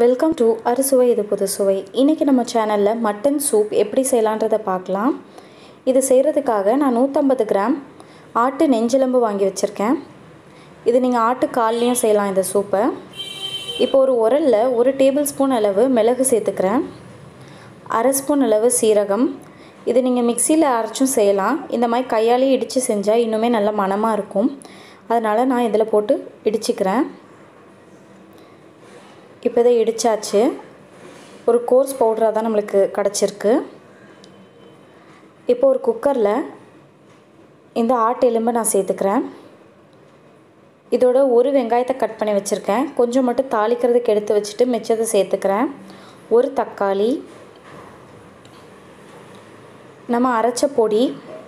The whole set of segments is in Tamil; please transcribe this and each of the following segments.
வெல்கம் டு அறுசுவை இது புது சுவை இன்றைக்கி நம்ம சேனலில் மட்டன் சூப் எப்படி செய்யலான்றதை பார்க்கலாம் இது செய்கிறதுக்காக நான் நூற்றம்பது கிராம் ஆட்டு நெஞ்செலும்பு வாங்கி வச்சுருக்கேன் இது நீங்கள் ஆட்டு கால்லையும் செய்யலாம் இந்த சூப்பை இப்போ ஒரு உரலில் ஒரு டேபிள் ஸ்பூன் அளவு மிளகு சேர்த்துக்கிறேன் அரை ஸ்பூன் அளவு சீரகம் இது நீங்கள் மிக்சியில் அரைச்சும் செய்யலாம் இந்த மாதிரி கையாலே இடித்து செஞ்சால் இன்னுமே நல்ல மணமாக இருக்கும் அதனால் நான் இதில் போட்டு இடிச்சுக்கிறேன் இப்போ இதை இடித்தாச்சு ஒரு கோர்ஸ் பவுடராக தான் நம்மளுக்கு கிடச்சிருக்கு இப்போ ஒரு குக்கரில் இந்த ஆட்டு எலும்பை நான் சேர்த்துக்கிறேன் இதோட ஒரு வெங்காயத்தை கட் பண்ணி வச்சுருக்கேன் கொஞ்சம் மட்டும் தாளிக்கிறதுக்கு எடுத்து வச்சுட்டு மிச்சத்தை சேர்த்துக்கிறேன் ஒரு தக்காளி நம்ம அரைச்ச பொடி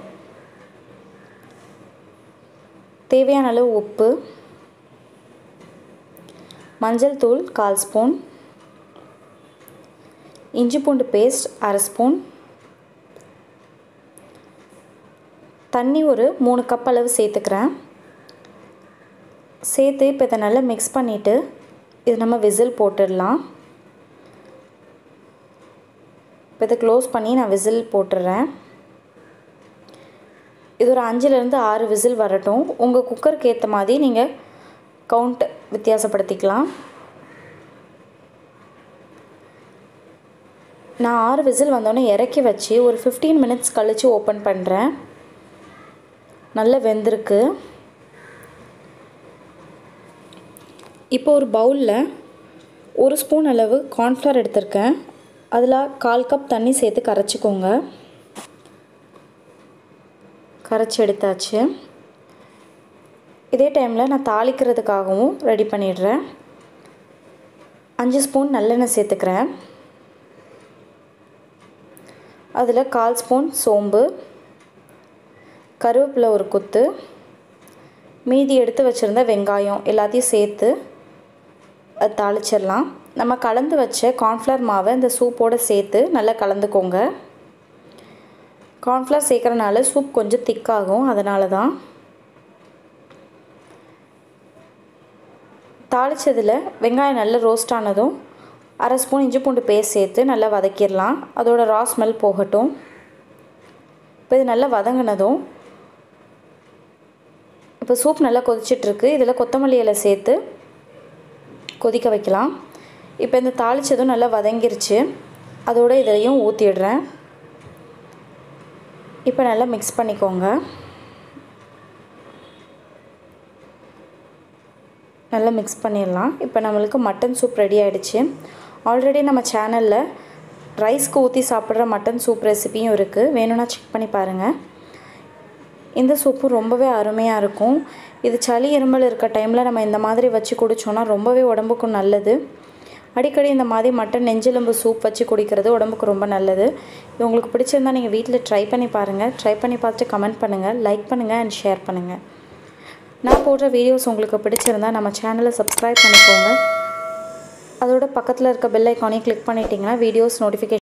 தேவையான அளவு உப்பு மஞ்சள் தூள் கால் ஸ்பூன் இஞ்சி பூண்டு பேஸ்ட் அரை ஸ்பூன் தண்ணி ஒரு மூணு கப் அளவு சேர்த்துக்கிறேன் சேர்த்து இப்போ இதை நல்லா மிக்ஸ் பண்ணிவிட்டு இது நம்ம விசில் போட்டுடலாம் இப்போ இதை க்ளோஸ் பண்ணி நான் விசில் போட்டுடுறேன் இது ஒரு அஞ்சுலேருந்து ஆறு விசில் வரட்டும் உங்கள் குக்கருக்கு ஏற்ற மாதிரி நீங்கள் கவுண்ட் வித்தியாசப்படுத்திக்கலாம் நான் ஆறு விசில் வந்தோடனே இறக்கி வச்சு ஒரு ஃபிஃப்டீன் மினிட்ஸ் கழித்து ஓப்பன் பண்ணுறேன் நல்லா வெந்திருக்கு இப்போ ஒரு பவுலில் ஒரு ஸ்பூன் அளவு கார்ன்ஃப்ளவர் எடுத்திருக்கேன் அதில் கால் கப் தண்ணி சேர்த்து கரைச்சிக்கோங்க கரைச்சி எடுத்தாச்சு இதே டைமில் நான் தாளிக்கிறதுக்காகவும் ரெடி பண்ணிடுறேன் அஞ்சு ஸ்பூன் நல்லெண்ணெய் சேர்த்துக்கிறேன் அதில் கால் ஸ்பூன் சோம்பு கருவேப்பிலை ஒரு கொத்து மீதி எடுத்து வச்சுருந்த வெங்காயம் எல்லாத்தையும் சேர்த்து அது தாளிச்சிடலாம் நம்ம கலந்து வச்ச கார்ன்ஃப்ளவர் மாவை இந்த சூப்போடு சேர்த்து நல்லா கலந்துக்கோங்க கார்ன்ஃப்ளவர் சேர்க்குறனால சூப் கொஞ்சம் திக்காகும் அதனால தான் தாளித்ததில் வெங்காயம் நல்லா ரோஸ்ட் ஆனதும் அரை ஸ்பூன் இஞ்சி பூண்டு பேஸ்ட் சேர்த்து நல்லா வதக்கிடலாம் அதோட ரா ஸ்மெல் போகட்டும் இப்போ இது நல்லா வதங்கினதும் இப்போ சூப் நல்லா கொதிச்சிட்ருக்கு இதில் கொத்தமல்லி இலை சேர்த்து கொதிக்க வைக்கலாம் இப்போ இந்த தாளித்ததும் நல்லா வதங்கிருச்சு அதோடு இதையும் ஊற்றிடுறேன் இப்போ நல்லா மிக்ஸ் பண்ணிக்கோங்க நல்லா மிக்ஸ் பண்ணிடலாம் இப்போ நம்மளுக்கு மட்டன் சூப் ரெடி ஆகிடுச்சு ஆல்ரெடி நம்ம சேனலில் ரைஸ்க்கு ஊற்றி சாப்பிட்ற மட்டன் சூப் ரெசிபியும் இருக்குது வேணும்னா செக் பண்ணி பாருங்கள் இந்த சூப்பு ரொம்பவே அருமையாக இருக்கும் இது சளி இருமல் இருக்க டைமில் நம்ம இந்த மாதிரி வச்சு குடித்தோன்னா ரொம்பவே உடம்புக்கும் நல்லது அடிக்கடி இந்த மாதிரி மட்டன் நெஞ்செலும்பு சூப் வச்சு குடிக்கிறது உடம்புக்கு ரொம்ப நல்லது இது உங்களுக்கு பிடிச்சிருந்தா நீங்கள் வீட்டில் ட்ரை பண்ணி பாருங்கள் ட்ரை பண்ணி பார்த்துட்டு கமெண்ட் பண்ணுங்கள் லைக் பண்ணுங்கள் அண்ட் ஷேர் பண்ணுங்கள் நான் போடுற வீடியோஸ் உங்களுக்கு பிடிச்சிருந்தா நம்ம சேனலை சப்ஸ்கிரைப் பண்ணிக்கோங்க அதோட பக்கத்தில் இருக்க பெல் ஐக்கானையும் கிளிக் பண்ணிட்டீங்கன்னா வீடியோஸ் நோட்டிஃபிகேஷன்